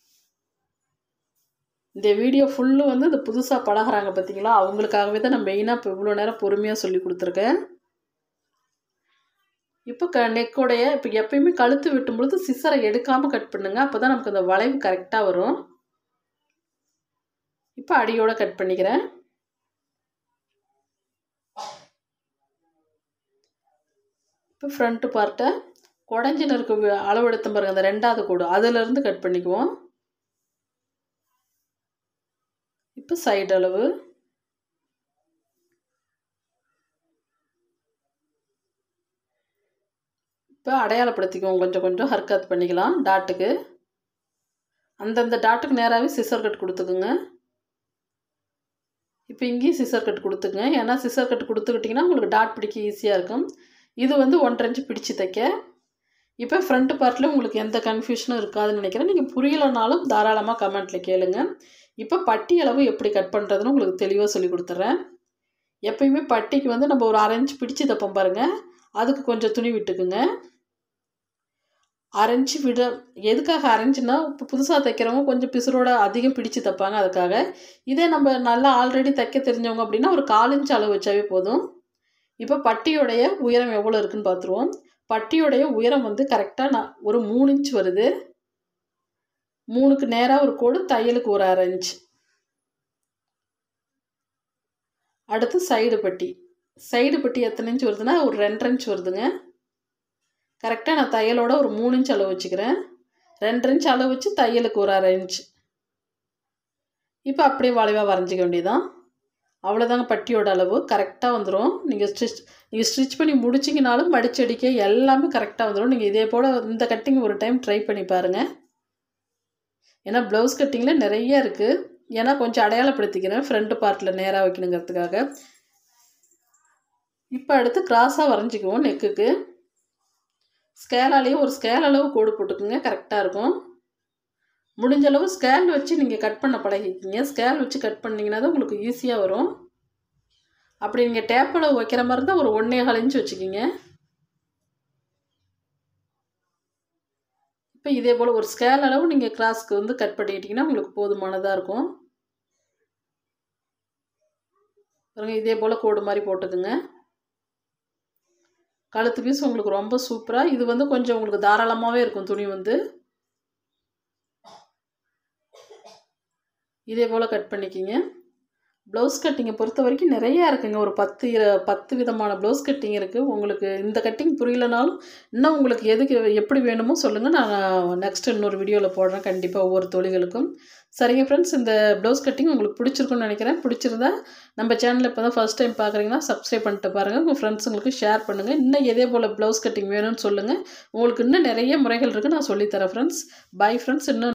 இந்த வீடியோ ஃபுல்லு வந்து இந்த புதுசாக பழகிறாங்க பார்த்தீங்களா அவங்களுக்காகவே தான் நான் மெயினாக இப்போ இவ்வளோ நேரம் பொறுமையாக சொல்லி கொடுத்துருக்கேன் இப்போ க நெக்கோடைய இப்போ எப்பயுமே கழுத்து வெட்டும் பொழுது சிசரை எடுக்காமல் கட் பண்ணுங்க அப்போ தான் நமக்கு அந்த வளைவு கரெக்டாக வரும் இப்போ அடியோட கட் பண்ணிக்கிறேன் இப்போ ஃப்ரண்ட்டு பார்ட்டை குடஞ்சின்னு இருக்க அளவு எடுத்த பாருங்க அந்த ரெண்டாவது கூடு அதிலேருந்து கட் பண்ணிக்குவோம் இப்போ சைடு அளவு இப்போ அடையாளப்படுத்திக்குவோம் கொஞ்சம் கொஞ்சம் ஹர்கத் பண்ணிக்கலாம் டாட்டுக்கு அந்தந்த டாட்டுக்கு நேராகவே சிசர் கட் கொடுத்துக்குங்க இப்போ இங்கேயும் சிசர் கட் கொடுத்துங்க ஏன்னா சிசர் கட் கொடுத்துக்கிட்டிங்கன்னா உங்களுக்கு டாட் பிடிக்க ஈஸியாக இருக்கும் இது வந்து ஒன்றரை இன்ச்சு பிடிச்சி தைக்க இப்போ ஃப்ரண்ட் பார்ட்டில் உங்களுக்கு எந்த கன்ஃபியூஷனும் இருக்காதுன்னு நினைக்கிறேன் நீங்கள் புரியலைனாலும் தாராளமாக கமெண்ட்டில் கேளுங்க இப்போ பட்டி அளவு எப்படி கட் பண்ணுறதுன்னு உங்களுக்கு தெளிவாக சொல்லி கொடுத்துட்றேன் எப்பயுமே பட்டிக்கு வந்து நம்ம ஒரு அரைஞ்சு பிடிச்சி தைப்போம் பாருங்கள் அதுக்கு கொஞ்சம் துணி விட்டுக்குங்க அரைஞ்சி விட எதுக்காக அரைஞ்சுன்னா இப்போ புதுசாக தைக்கிறவங்க கொஞ்சம் பிசுரோட அதிகம் பிடிச்சு தைப்பாங்க அதுக்காக இதே நம்ம நல்லா ஆல்ரெடி தைக்க தெரிஞ்சவங்க அப்படின்னா ஒரு கால் இன்ச் அளவு வச்சாவே போதும் இப்போ பட்டியோடைய உயரம் எவ்வளோ இருக்குன்னு பார்த்துருவோம் பட்டியோடைய உயரம் வந்து கரெக்டாக நான் ஒரு மூணு இன்ச் வருது மூணுக்கு நேராக ஒரு கோடு தையலுக்கு ஒரு அரை இன்ச் அடுத்து சைடு பட்டி சைடு பட்டி எத்தனை இன்ச் வருதுன்னா ஒரு ரெண்டரை இன்ச் வருதுங்க கரெக்டாக நான் தையலோட ஒரு மூணு இன்ச் அளவு வச்சுக்கிறேன் ரெண்டரை இன்ச் அளவு வச்சு தையலுக்கு ஒரு அரை இன்ச் இப்போ அப்படியே வளைவாக வரைஞ்சிக்க வேண்டியதான் அவ்வளோதாங்க பட்டியோட அளவு கரெக்டாக வந்துடும் நீங்கள் ஸ்டிச் நீங்கள் ஸ்டிச் பண்ணி முடிச்சிங்கனாலும் மடிச்சடிக்க எல்லாமே கரெக்டாக வந்துடும் நீங்கள் இதே போல் இந்த கட்டிங் ஒரு டைம் ட்ரை பண்ணி பாருங்கள் ஏன்னா ப்ளவுஸ் கட்டிங்கில் நிறைய இருக்குது ஏன்னா கொஞ்சம் அடையாளப்படுத்திக்கிறேன் ஃப்ரண்ட் பார்ட்டில் நேராக வைக்கணுங்கிறதுக்காக இப்போ அடுத்து கிராஸாக வரைஞ்சிக்குவோம் நெக்குக்கு ஸ்கேலாலேயே ஒரு ஸ்கேல் அளவு கோடு போட்டுக்குங்க கரெக்டாக இருக்கும் முடிஞ்ச அளவு ஸ்கேல் வச்சு நீங்கள் கட் பண்ண பழகிக்கிங்க ஸ்கேல் வச்சு கட் பண்ணிங்கன்னா தான் உங்களுக்கு ஈஸியாக வரும் அப்படி நீங்கள் டேப் அளவு வைக்கிற மாதிரி இருந்தால் ஒரு ஒன்றே கால் இன்ச் வச்சுக்கிங்க இப்போ இதே போல் ஒரு ஸ்கேல் அளவு நீங்கள் கிராஸ்க்கு வந்து கட் பண்ணிக்கிட்டிங்கன்னா உங்களுக்கு போதுமானதாக இருக்கும் பாருங்க இதே போல் கோடு மாதிரி போட்டுக்குங்க கழுத்து பீஸ் உங்களுக்கு ரொம்ப சூப்பராக இது வந்து கொஞ்சம் உங்களுக்கு தாராளமாகவே இருக்கும் துணி வந்து இதே போல் கட் பண்ணிக்கிங்க ப்ளவுஸ் கட்டிங்கை பொறுத்த வரைக்கும் நிறையா இருக்குங்க ஒரு பத்து இர- பத்து விதமான ப்ளவுஸ் கட்டிங் இருக்குது உங்களுக்கு இந்த கட்டிங் புரியலனாலும் இன்னும் உங்களுக்கு எதுக்கு எப்படி வேணுமோ சொல்லுங்கள் நான் நெக்ஸ்ட் இன்னொரு வீடியோவில் போடுறேன் கண்டிப்பாக ஒவ்வொரு தொழில்களுக்கும் சரிங்க ஃப்ரெண்ட்ஸ் இந்த ப்ளவுஸ் கட்டிங் உங்களுக்கு பிடிச்சிருக்குன்னு நினைக்கிறேன் பிடிச்சிருந்தா நம்ம சேனலில் இப்போ தான் ஃபஸ்ட் டைம் பார்க்குறீங்கன்னா சப்ஸ்கிரைப் பண்ணிட்டு பாருங்கள் உங்கள் ஃப்ரெண்ட்ஸுங்களுக்கு ஷேர் பண்ணுங்கள் இன்னும் இதே போல் ப்ளவுஸ் கட்டிங் வேணும்னு சொல்லுங்கள் உங்களுக்கு இன்னும் நிறைய முறைகள் இருக்குது நான் சொல்லித்தரேன் ஃப்ரெண்ட்ஸ் பை ஃப்ரெண்ட்ஸ் இன்னும்